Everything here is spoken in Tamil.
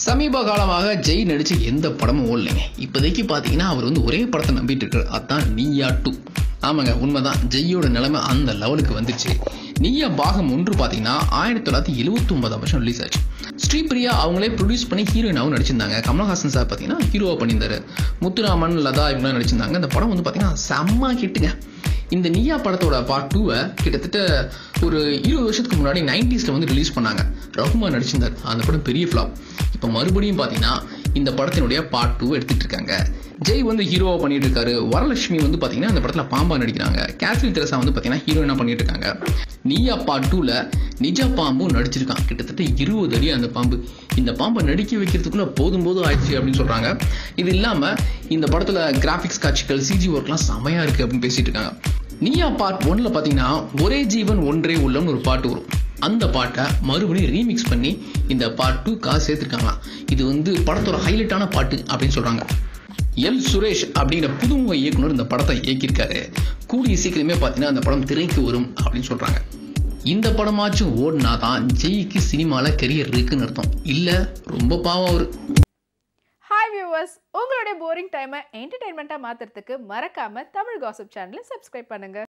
சமீப காலமாக ஜெய் நடிச்ச எந்த படமும் ஓடலைங்க இப்போதைக்கு பார்த்தீங்கன்னா அவர் வந்து ஒரே படத்தை நம்பிட்டு இருக்காரு அதான் நீயா டூ ஆமாங்க உண்மைதான் ஜெய்யோட நிலைமை அந்த லெவலுக்கு வந்துச்சு நீயா பாகம் ஒன்று பார்த்தீங்கன்னா ஆயிரத்தி தொள்ளாயிரத்தி எழுபத்தி ஒன்பதாம் வருஷம் ரிலீஸ் ஆச்சு ஸ்ரீபிரியா அவங்களே ப்ரொடியூஸ் பண்ணி ஹீரோயினாவும் நடிச்சிருந்தாங்க கமல்ஹாசன் சார் பார்த்தீங்கன்னா ஹீரோவாக பண்ணியிருந்தாரு முத்துராமன் லதா இவங்களாம் நடிச்சிருந்தாங்க இந்த படம் வந்து பார்த்தீங்கன்னா செம்ம ஹிட்டுங்க இந்த நீயா படத்தோட பார்ட் டூவை கிட்டத்தட்ட ஒரு இருபது வருஷத்துக்கு முன்னாடி நைன்டிஸில் வந்து ரிலீஸ் பண்ணாங்க ரகுமான் நடிச்சிருந்தார் அந்த படம் பெரிய ஃப்ளாப் இப்போ மறுபடியும் பார்த்தீங்கன்னா இந்த படத்தினுடைய பார்ட் டூ எடுத்துட்டு இருக்காங்க ஜெய் வந்து ஹீரோவாக பண்ணிட்டு இருக்காரு வரலட்சுமி வந்து பார்த்தீங்கன்னா இந்த படத்தில் பாம்பா நடிக்கிறாங்க கேத்ரின் தெரசா வந்து பார்த்தீங்கன்னா ஹீரோயினாக பண்ணிட்டு இருக்காங்க நீயா பார்ட் டூவில் நிஜ பாம்பும் நடிச்சிருக்கான் கிட்டத்தட்ட இருபது அடி அந்த பாம்பு இந்த பாம்பை நடிக்க வைக்கிறதுக்குள்ள போதும் போதும் ஆயிடுச்சு அப்படின்னு சொல்கிறாங்க இது இல்லாமல் இந்த படத்தில் கிராஃபிக்ஸ் காட்சிகள் சிஜி ஒர்க்லாம் செமையாக இருக்குது அப்படின்னு பேசிட்டு இருக்காங்க நீயா பார்ட் ஒன்ல பார்த்தீங்கன்னா ஒரே ஜீவன் ஒன்றே உள்ளம்னு ஒரு பாட்டு வரும் அந்த பாட்டை மறுபடியும் ரீமிக்ஸ் பண்ணி இந்த பார்ட் டூக்காக சேர்த்துருக்காங்களாம் இது வந்து படத்தோட ஹைலைட்டான பாட்டு அப்படின்னு சொல்கிறாங்க எல் சுரேஷ் அப்படிங்கிற புதுமுக இயக்குனர் இந்த படத்தை இயக்கியிருக்காரு கூடிய சீக்கிரமே பார்த்தீங்கன்னா அந்த படம் திரைக்கு வரும் அப்படின்னு சொல்கிறாங்க இந்த படமாச்சும் ஓடினா தான் ஜெய்க்கு சினிமாவில் கெரியர் இருக்குன்னு அர்த்தம் இல்லை ரொம்ப பாவம் அவர் ஹாய் வியூவர்ஸ் உங்களுடைய போரிங் டைமை என்டர்டைன்மெண்ட்டாக மாற்றுறதுக்கு மறக்காம தமிழ் காசிப் சேனலை சப்ஸ்கிரைப் பண்ணுங்க